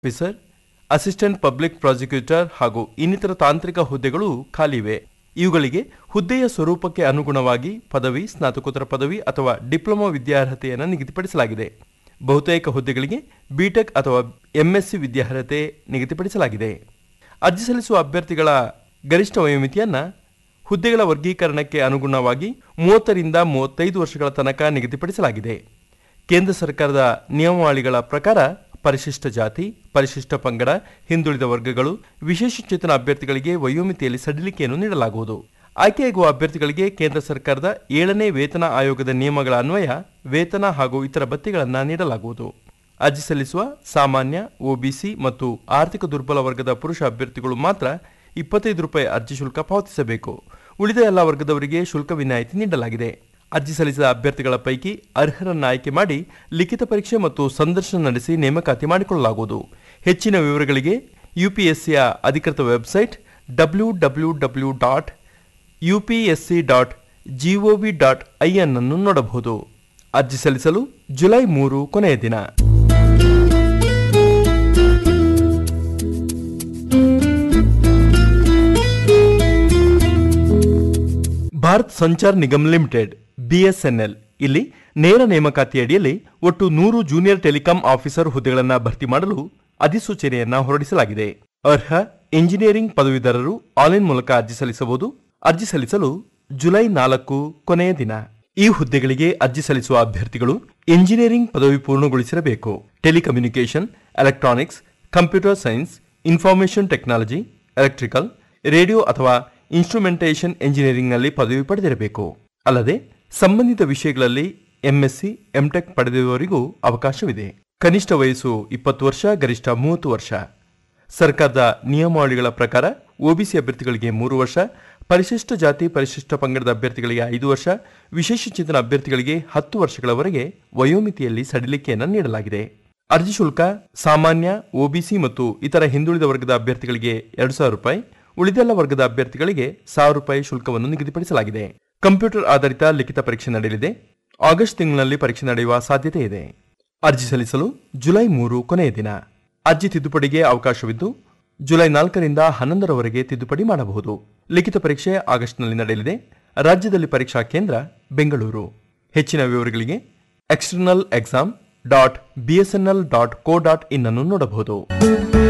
officer assistant public prosecutor ಹಾಗೂ ಇನ್ನಿತರ ತಾಂತ್ರಿಕ ಹುದ್ದೆಗಳು ಖಾಲಿವೆ ಇವುಗಳಿಗೆ ಹುದ್ದೆಯ ಸ್ವರೂಪಕ್ಕೆ ಅನುಗುಣವಾಗಿ ಪದವಿ ಸ್ನಾತಕೋತ್ತರ ಪದವಿ ಅಥವಾ ಡಿಪ್ಲೊಮಾ ವಿದ್ಯಾರ್ಹತೆಯನ್ನು ನಿಗದಿಪಡಿಸಲಾಗಿದೆ ಬಹುತೇಕ ಹುದ್ದೆಗಳಿಗೆ ಬಿಟೆಕ್ ಅಥವಾ ಎಂಎಸ್ಸಿ ವಿದ್ಯಾರ್ಹತೆ ನಿಗದಿಪಡಿಸಲಾಗಿದೆ ಅರ್ಜಿ ಸಲ್ಲಿಸುವ ಅಭ್ಯರ್ಥಿಗಳ ಗರಿಷ್ಠ ವಯೋಮಿತಿಯನ್ನು ಹುದ್ದೆಗಳ ವರ್ಗೀಕರಣಕ್ಕೆ ಅನುಗುಣವಾಗಿ ಮೂವತ್ತರಿಂದ ಮೂವತ್ತೈದು ವರ್ಷಗಳ ತನಕ ನಿಗದಿಪಡಿಸಲಾಗಿದೆ ಕೇಂದ್ರ ಸರ್ಕಾರದ ನಿಯಮಾವಳಿಗಳ ಪ್ರಕಾರ ಪರಿಶಿಷ್ಟ ಜಾತಿ ಪರಿಶಿಷ್ಟ ಪಂಗಡ ಹಿಂದುಳಿದ ವರ್ಗಗಳು ವಿಶೇಷಚೇತನ ಅಭ್ಯರ್ಥಿಗಳಿಗೆ ವಯೋಮಿತಿಯಲ್ಲಿ ಸಡಿಲಿಕೆಯನ್ನು ನೀಡಲಾಗುವುದು ಆಯ್ಕೆಯಾಗುವ ಅಭ್ಯರ್ಥಿಗಳಿಗೆ ಕೇಂದ್ರ ಸರ್ಕಾರದ ಏಳನೇ ವೇತನ ಆಯೋಗದ ನಿಯಮಗಳ ಅನ್ವಯ ವೇತನ ಹಾಗೂ ಇತರ ಭತ್ಯೆಗಳನ್ನು ನೀಡಲಾಗುವುದು ಅರ್ಜಿ ಸಲ್ಲಿಸುವ ಸಾಮಾನ್ಯ ಒಬಿಸಿ ಮತ್ತು ಆರ್ಥಿಕ ದುರ್ಬಲ ವರ್ಗದ ಪುರುಷ ಅಭ್ಯರ್ಥಿಗಳು ಮಾತ್ರ ಇಪ್ಪತ್ತೈದು ರೂಪಾಯಿ ಅರ್ಜಿ ಶುಲ್ಕ ಪಾವತಿಸಬೇಕು ಉಳಿದ ಎಲ್ಲ ವರ್ಗದವರಿಗೆ ಶುಲ್ಕ ವಿನಾಯಿತಿ ನೀಡಲಾಗಿದೆ ಅರ್ಜಿ ಸಲ್ಲಿಸಿದ ಅಭ್ಯರ್ಥಿಗಳ ಪೈಕಿ ಅರ್ಹರನ್ನು ಆಯ್ಕೆ ಮಾಡಿ ಲಿಖಿತ ಪರೀಕ್ಷೆ ಮತ್ತು ಸಂದರ್ಶನ ನಡೆಸಿ ನೇಮಕಾತಿ ಮಾಡಿಕೊಳ್ಳಲಾಗುವುದು ಹೆಚ್ಚಿನ ವಿವರಗಳಿಗೆ ಯುಪಿಎಸ್ಸಿಯ ಅಧಿಕೃತ website W W W dot UPSC dot G O V dot I N ಅನ್ನು ನೋಡಬಹುದು ಅರ್ಜಿ ಸಲ್ಲಿಸಲು ಜುಲೈ ಮೂರು ಕೊನೆಯ ದಿನ ಭಾರತ್ ಸಂಚಾರ್ ನಿಗಮ್ ಲಿಮಿಟೆಡ್ ಬಿಎಸ್ಎನ್ಎಲ್ ಇಲ್ಲಿ ನೇರ ನೇಮಕಾತಿ ಅಡಿಯಲ್ಲಿ ಒಟ್ಟು ನೂರು ಜೂನಿಯರ್ ಟೆಲಿಕಾಂ ಆಫೀಸರ್ ಹುದ್ದೆಗಳನ್ನು ಭರ್ತಿ ಮಾಡಲು ಅಧಿಸೂಚನೆಯನ್ನ ಹೊರಡಿಸಲಾಗಿದೆ ಅರ್ಹ ಇಂಜಿನಿಯರಿಂಗ್ ಪದವೀಧರರು ಆನ್ಲೈನ್ ಮೂಲಕ ಅರ್ಜಿ ಸಲ್ಲಿಸಬಹುದು ಅರ್ಜಿ ಸಲ್ಲಿಸಲು ಜುಲೈ ನಾಲ್ಕು ಕೊನೆಯ ದಿನ ಈ ಹುದ್ದೆಗಳಿಗೆ ಅರ್ಜಿ ಸಲ್ಲಿಸುವ ಅಭ್ಯರ್ಥಿಗಳು ಇಂಜಿನಿಯರಿಂಗ್ ಪದವಿ ಪೂರ್ಣಗೊಳಿಸಿರಬೇಕು telecommunication electronics computer science information technology electrical radio ಅಥವಾ ಇನ್ಸ್ಟ್ರುಮೆಂಟೇಷನ್ ಎಂಜಿನಿಯರಿಂಗ್ನಲ್ಲಿ ಪದವಿ ಪಡೆದಿರಬೇಕು ಅಲ್ಲದೆ ಸಂಬಂಧಿತ ವಿಷಯಗಳಲ್ಲಿ ಎಂಎಸ್ಸಿ ಎಂಟೆಕ್ ಪಡೆದಿರುವವರಿಗೂ ಅವಕಾಶವಿದೆ ಕನಿಷ್ಠ ವಯಸ್ಸು ಇಪ್ಪತ್ತು ವರ್ಷ ಗರಿಷ್ಠ ಮೂವತ್ತು ವರ್ಷ ಸರ್ಕಾರದ ನಿಯಮಾವಳಿಗಳ ಪ್ರಕಾರ ಒಬಿಸಿ ಅಭ್ಯರ್ಥಿಗಳಿಗೆ ಮೂರು ವರ್ಷ ಪರಿಶಿಷ್ಟ ಜಾತಿ ಪರಿಶಿಷ್ಟ ಪಂಗಡದ ಅಭ್ಯರ್ಥಿಗಳಿಗೆ ಐದು ವರ್ಷ ವಿಶೇಷಚೇತನ ಅಭ್ಯರ್ಥಿಗಳಿಗೆ ಹತ್ತು ವರ್ಷಗಳವರೆಗೆ ವಯೋಮಿತಿಯಲ್ಲಿ ಸಡಿಲಿಕೆಯನ್ನು ನೀಡಲಾಗಿದೆ ಅರ್ಜಿ ಶುಲ್ಕ ಸಾಮಾನ್ಯ ಒಬಿಸಿ ಮತ್ತು ಇತರ ಹಿಂದುಳಿದ ವರ್ಗದ ಅಭ್ಯರ್ಥಿಗಳಿಗೆ ಎರಡು ಸಾವಿರ ರೂಪಾಯಿ ಉಳಿದೆಲ್ಲ ವರ್ಗದ ಅಭ್ಯರ್ಥಿಗಳಿಗೆ ಸಾವಿರ ರೂಪಾಯಿ ಶುಲ್ಕವನ್ನು ನಿಗದಿಪಡಿಸಲಾಗಿದೆ ಕಂಪ್ಯೂಟರ್ ಆಧಾರಿತ ಲಿಖಿತ ಪರೀಕ್ಷೆ ನಡೆಯಲಿದೆ ಆಗಸ್ಟ್ ತಿಂಗಳಿನಲ್ಲಿ ಪರೀಕ್ಷೆ ನಡೆಯುವ ಸಾಧ್ಯತೆ ಇದೆ ಅರ್ಜಿ ಸಲ್ಲಿಸಲು ಜುಲೈ ಮೂರು ಕೊನೆಯ ದಿನ ಅರ್ಜಿ ತಿದ್ದುಪಡಿಗೆ ಅವಕಾಶವಿದ್ದು ಜುಲೈ ನಾಲ್ಕರಿಂದ ಹನ್ನೊಂದರವರೆಗೆ ತಿದ್ದುಪಡಿ ಮಾಡಬಹುದು ಲಿಖಿತ ಪರೀಕ್ಷೆ ಆಗಸ್ಟ್ನಲ್ಲಿ ನಡೆಯಲಿದೆ ರಾಜ್ಯದಲ್ಲಿ ಪರೀಕ್ಷಾ ಕೇಂದ್ರ ಬೆಂಗಳೂರು ಹೆಚ್ಚಿನ ವಿವರಗಳಿಗೆ external exam dot BSNL dot co dot in ಅನ್ನು ನೋಡಬಹುದು